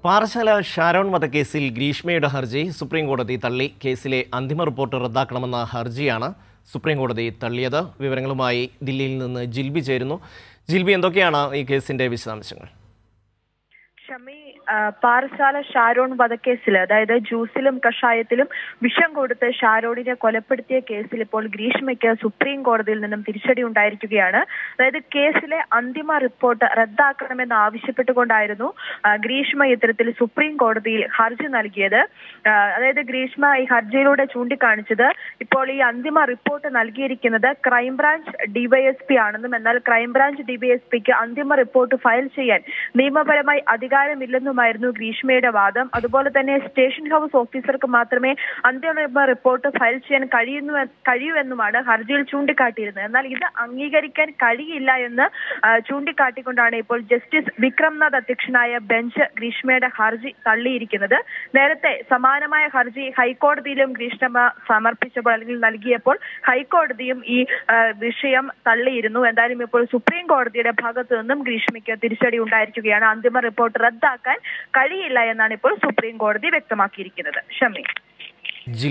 പാറശാല ഷാരോൺ വധക്കേസിൽ ഗ്രീഷ്മയുടെ ഹർജി സുപ്രീം കോടതി തള്ളി കേസിലെ അന്തിമ റിപ്പോർട്ട് റദ്ദാക്കണമെന്ന ഹർജിയാണ് സുപ്രീം കോടതി തള്ളിയത് വിവരങ്ങളുമായി ദില്ലിയിൽ നിന്ന് ജിൽബി ചേരുന്നു ജിൽബി എന്തൊക്കെയാണ് ഈ കേസിന്റെ വിശദാംശങ്ങൾ ഷമി ആ, പാറശാല ഷാരോൺ വധക്കേസിൽ അതായത് ജ്യൂസിലും കഷായത്തിലും വിഷം കൊടുത്ത് ഷാരോണിനെ കൊലപ്പെടുത്തിയ കേസിൽ ഇപ്പോൾ ഗ്രീഷ്മയ്ക്ക് സുപ്രീം കോടതിയിൽ നിന്നും തിരിച്ചടി ഉണ്ടായിരിക്കുകയാണ് അതായത് കേസിലെ അന്തിമ റിപ്പോർട്ട് റദ്ദാക്കണമെന്ന് ആവശ്യപ്പെട്ടുകൊണ്ടായിരുന്നു ആ, ഗ്രീഷ്മ ഇത്തരത്തിൽ സുപ്രീം കോടതിയിൽ ഹർജി നൽകിയത് ആ, അതായത് ഗ്രീഷ്മ ഈ ഹർജിയിലൂടെ ചൂണ്ടിക്കാണിച്ചത് ഇപ്പോൾ ഈ അന്തിമ റിപ്പോർട്ട് നൽകിയിരിക്കുന്നത് ക്രൈംബ്രാഞ്ച് ഡിവൈഎസ്പി ആണെന്നും എന്നാൽ ക്രൈംബ്രാഞ്ച് ഡിവൈഎസ്പിക്ക് അന്തിമ റിപ്പോർട്ട് ഫയൽ ചെയ്യാൻ നിയമപരമായി അധികാരമില്ലെന്നുമായിരുന്നു ഗ്രീഷ്മയുടെ വാദം അതുപോലെ തന്നെ സ്റ്റേഷൻ ഹൗസ് ഓഫീസർക്ക് മാത്രമേ അന്തിമ റിപ്പോർട്ട് ഫയൽ ചെയ്യാൻ കഴിയുന്നു കഴിയൂ എന്നുമാണ് ഹർജിയിൽ ചൂണ്ടിക്കാട്ടിയിരുന്നത് എന്നാൽ ഇത് അംഗീകരിക്കാൻ കഴിയില്ല എന്ന് ആ, ചൂണ്ടിക്കാട്ടിക്കൊണ്ടാണ് ഇപ്പോൾ ജസ്റ്റിസ് വിക്രംനാഥ് അധ്യക്ഷനായ ബെഞ്ച് ഗ്രീഷ്മയുടെ ഹർജി തള്ളിയിരിക്കുന്നത് നേരത്തെ സമാനമായ ഹർജി ഹൈക്കോടതിയിലും ഗ്രീഷ്മ സമർപ്പിച്ചപ്പോൾ അല്ലെങ്കിൽ നൽകിയപ്പോൾ ഹൈക്കോടതിയും ഈ ആ, വിഷയം തള്ളിയിരുന്നു എന്തായാലും ഇപ്പോൾ സുപ്രീം കോടതിയുടെ ഭാഗത്തു നിന്നും ഗ്രീഷ്മയ്ക്ക് തിരിച്ചടി ഉണ്ടായിരിക്കുകയാണ് അന്തിമ റിപ്പോർട്ട് റദ്ദാക്കാൻ കഴിയില്ല എന്നാണ് ഇപ്പോൾ സുപ്രീം കോടതി വ്യക്തമാക്കിയിരിക്കുന്നത് ഷമി